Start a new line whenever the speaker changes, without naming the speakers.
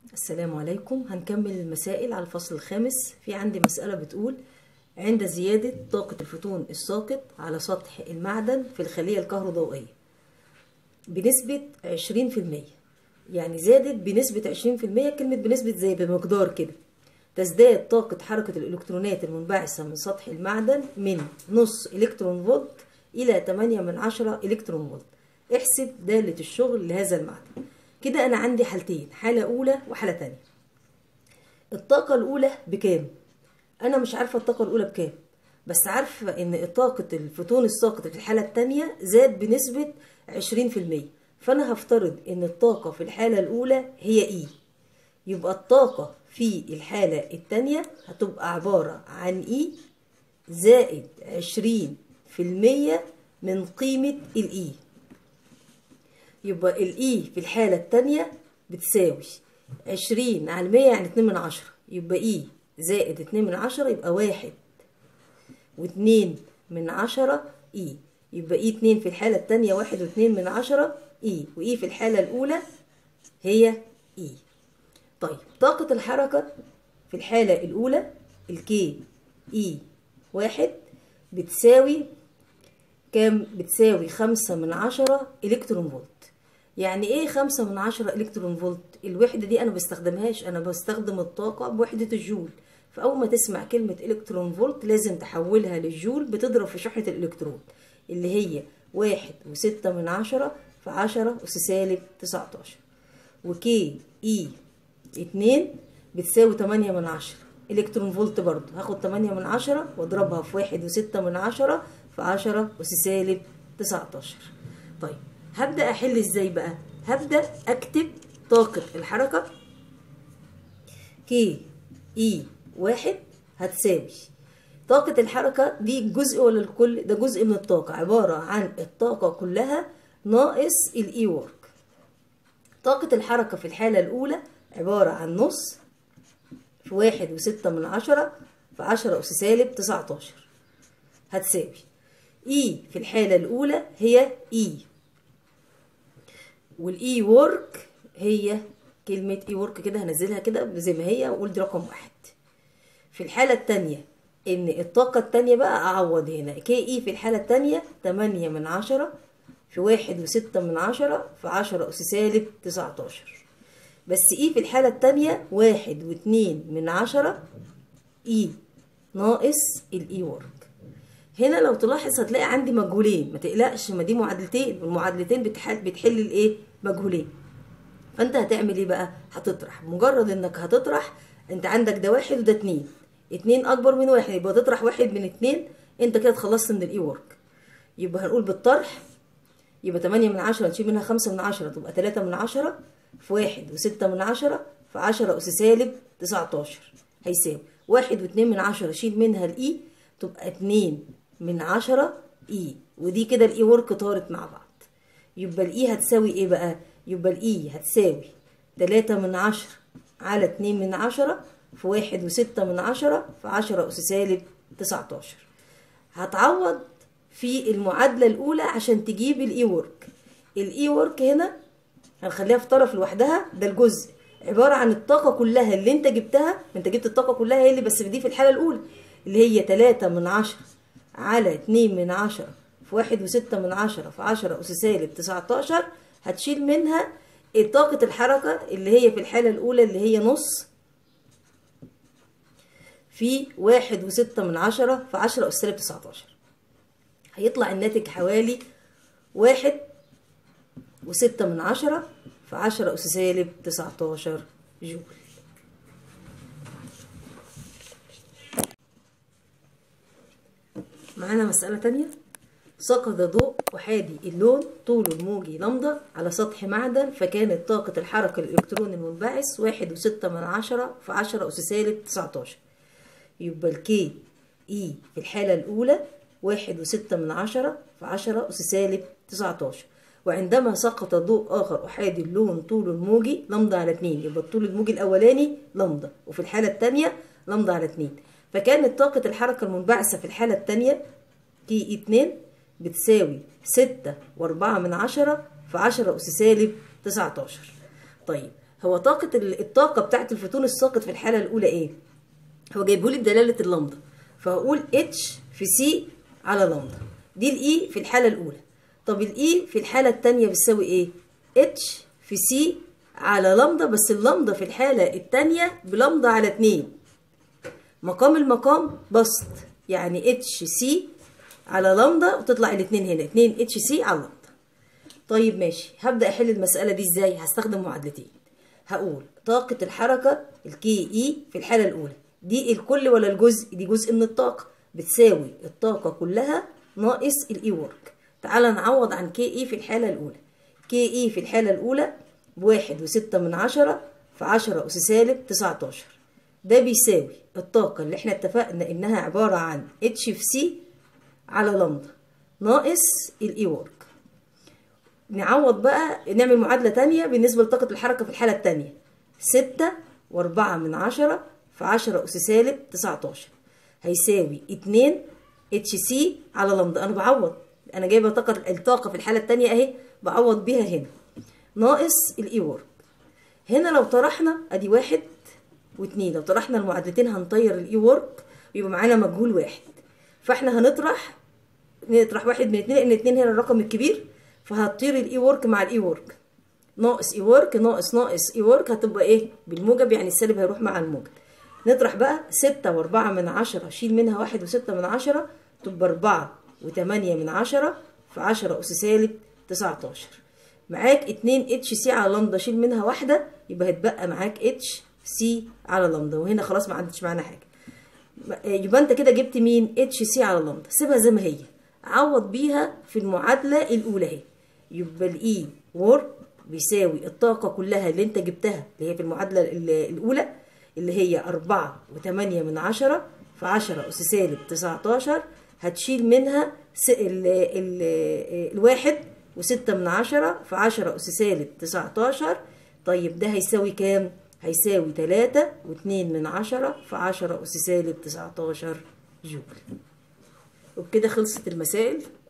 السلام عليكم هنكمل المسائل على الفصل الخامس في عندي مسألة بتقول عند زيادة طاقة الفوتون الساقط على سطح المعدن في الخلية الكهروضوئية بنسبة 20% يعني زادت بنسبة 20% كلمة بنسبة زي بمقدار كده تزداد طاقة حركة الإلكترونات المنبعثة من سطح المعدن من نص إلكترون فولت إلى 8 من 10 إلكترون فولت احسب دالة الشغل لهذا المعدن كده أنا عندي حالتين حالة أولى وحالة تانية الطاقة الأولى بكام؟ أنا مش عارفة الطاقة الأولى بكام بس عارفة إن طاقة الفوتون الساقط في الحالة التانية زاد بنسبة 20% فأنا هفترض إن الطاقة في الحالة الأولى هي إي يبقى الطاقة في الحالة التانية هتبقى عبارة عن إي زائد 20% من قيمة الإي يبقى الإي في الحالة التانية بتساوي عشرين على المية يعني اتنين من عشرة يبقى إي زائد اتنين من عشرة يبقى واحد واتنين من عشرة إي يبقى إي اتنين في الحالة التانية واحد واتنين من عشرة إي وإي في الحالة الأولى هي إي طيب طاقة الحركة في الحالة الأولى الكي إي واحد بتساوي كام بتساوي خمسة من عشرة إلكترون فولت يعني ايه خمسة من عشرة إلكترون فولت الوحدة دي أنا بستخدمهاش أنا بستخدم الطاقة بوحدة الجول فأول ما تسمع كلمة إلكترون فولت لازم تحولها للجول بتضرب في شحنة الإلكترون اللي هي واحد وستة من عشرة في عشرة أس سالب تسعتاشر وكي إي اتنين بتساوي تمانية من عشرة إلكترون فولت برضو هاخد تمانية من عشرة واضربها في واحد وستة من عشرة في عشرة أس سالب تسعتاشر طيب هبدأ أحل إزاي بقى هبدأ أكتب طاقة الحركة كي إي واحد هتساوي طاقة الحركة دي جزء ولا الكل ده جزء من الطاقة عبارة عن الطاقة كلها ناقص الإي وورك طاقة الحركة في الحالة الأولى عبارة عن نص في واحد وستة من عشرة في عشرة أس سالب تسعتاشر هتساوي إي في الحالة الأولى هي إي والاي ورك هي كلمة اي ورك كده هنزلها كده زي ما هي واقول دي رقم واحد في الحالة التانية ان الطاقة التانية بقى اعوض هنا كي اي في الحالة التانية تمانية من عشرة في واحد وستة من عشرة في عشرة أس سالب تسعتاشر بس اي في الحالة التانية واحد واتنين من عشرة اي ناقص الاي ورك هنا لو تلاحظ هتلاقي عندي مجهولين ما تقلقش ما دي معادلتين والمعادلتين بتحل بتحل الايه مجهولين فانت هتعمل ايه بقى هتطرح مجرد انك هتطرح انت عندك ده واحد وده اتنين اتنين اكبر من واحد يبقى تطرح واحد من اتنين انت كده اتخلصت من الاي ورك يبقى هنقول بالطرح يبقى تمانية من عشرة نشيل منها خمسة من عشرة تبقى تلاتة من عشرة في واحد وستة من عشرة في عشرة أس سالب تسعتاشر هيساوي واحد واتنين من عشرة شيل منها الإي تبقى اتنين من عشرة اي ودي كده الاي ورك طارت مع بعض يبقى الاي هتساوي ايه بقى يبقى الاي هتساوي تلاتة من عشرة على اتنين من عشرة في واحد وستة من عشرة في عشرة أس سالب تسعتاشر هتعوض في المعادلة الأولى عشان تجيب الاي ورك الاي ورك هنا هنخليها في طرف لوحدها ده الجزء عبارة عن الطاقة كلها اللي انت جبتها انت جبت الطاقة كلها هي اللي بس دي في الحالة الأولى اللي هي تلاتة من عشرة على اتنين من عشرة في واحد وستة من عشرة في عشرة أس سالب تسعتاشر هتشيل منها طاقة الحركة اللي هي في الحالة الأولى اللي هي نص في واحد وستة من عشرة في عشرة أس سالب تسعتاشر هيطلع الناتج حوالي واحد وستة من عشرة في عشرة أس سالب تسعتاشر جول معانا مسألة تانية سقط ضوء أحادي اللون طوله الموجي لمدة على سطح معدن فكانت طاقة الحركة الإلكتروني المنبعث واحد وستة من عشرة في عشرة أس سالب تسعتاشر يبقى الكي إي في الحالة الأولى واحد وستة من عشرة في عشرة أس سالب تسعتاشر وعندما سقط ضوء آخر أحادي اللون طوله الموجي لمدة على اتنين يبقى الطول الموجي الأولاني لمدة وفي الحالة التانية لمدة على اتنين فكانت طاقة الحركة المنبعثة في الحالة التانية تي اتنين بتساوي ستة وأربعة من عشرة في عشرة أس سالب تسعتاشر طيب هو طاقة ال- الطاقة بتاعت الفوتون الساقط في الحالة الأولى إيه؟ هو جايبهولي بدلالة اللمضة فهقول اتش في سي على لمضة دي الاي في الحالة الأولى طب الاي في الحالة التانية بتساوي ايه؟ اتش في سي على لمضة بس اللمضة في الحالة التانية بلمضة على اتنين مقام المقام بسط يعني اتش سي على لمضة وتطلع الاتنين هنا اتنين اتش سي على لمضة طيب ماشي هبدأ أحل المسألة دي ازاي هستخدم معادلتين هقول طاقة الحركة الكي اي في الحالة الأولى دي الكل ولا الجزء دي جزء من الطاقة بتساوي الطاقة كلها ناقص الاي ورك تعالى نعوض عن كي اي في الحالة الأولى كي اي في الحالة الأولى بواحد وستة من عشرة في عشرة أس سالب تسعتاشر ده بيساوي الطاقة اللي احنا اتفقنا انها عبارة عن اتش في سي على لمضة ناقص الاي ورك نعوض بقى نعمل معادلة تانية بالنسبة لطاقة الحركة في الحالة التانية ستة وأربعة من عشرة في عشرة أس سالب تسعتاشر هيساوي اتنين اتش سي على لمضة أنا بعوض أنا جايبة طاقة الطاقة في الحالة التانية أهي بعوض بيها هنا ناقص الإي ورك هنا لو طرحنا أدي واحد واتنين لو طرحنا المعادلتين هنطير الإي ورك ويبقى معانا مجهول واحد فاحنا هنطرح نطرح واحد من اتنين لأن اتنين هنا الرقم الكبير فهتطير الاي ورك مع الاي ورك ناقص اي ورك ناقص ناقص اي ورك هتبقى ايه بالموجب يعني السالب هيروح مع الموجب نطرح بقى ستة واربعة من عشرة شيل منها واحد وستة من عشرة تبقى اربعة وتمانية من عشرة في عشرة أس سالب تسعتاشر معاك اتنين اتش سي على لمضة شيل منها واحدة يبقى هتبقى معاك اتش سي على لمضة وهنا خلاص ما عندش معانا حاجة يبقى انت كده جبت مين اتش سي على لمضة سيبها زي ما هي عوض بيها في المعادلة الأولى اهي يبقى الاي وورك بيساوي الطاقة كلها اللي انت جبتها اللي هي في المعادلة ال- الأولى اللي هي أربعة وتمانية من عشرة في عشرة أس سالب تسعتاشر هتشيل منها س... ال... ال... الواحد وستة من عشرة في عشرة أس سالب تسعتاشر طيب ده هيساوي كام؟ هيساوي تلاتة واتنين من عشرة في عشرة أس سالب تسعتاشر جول وبكده خلصت المسائل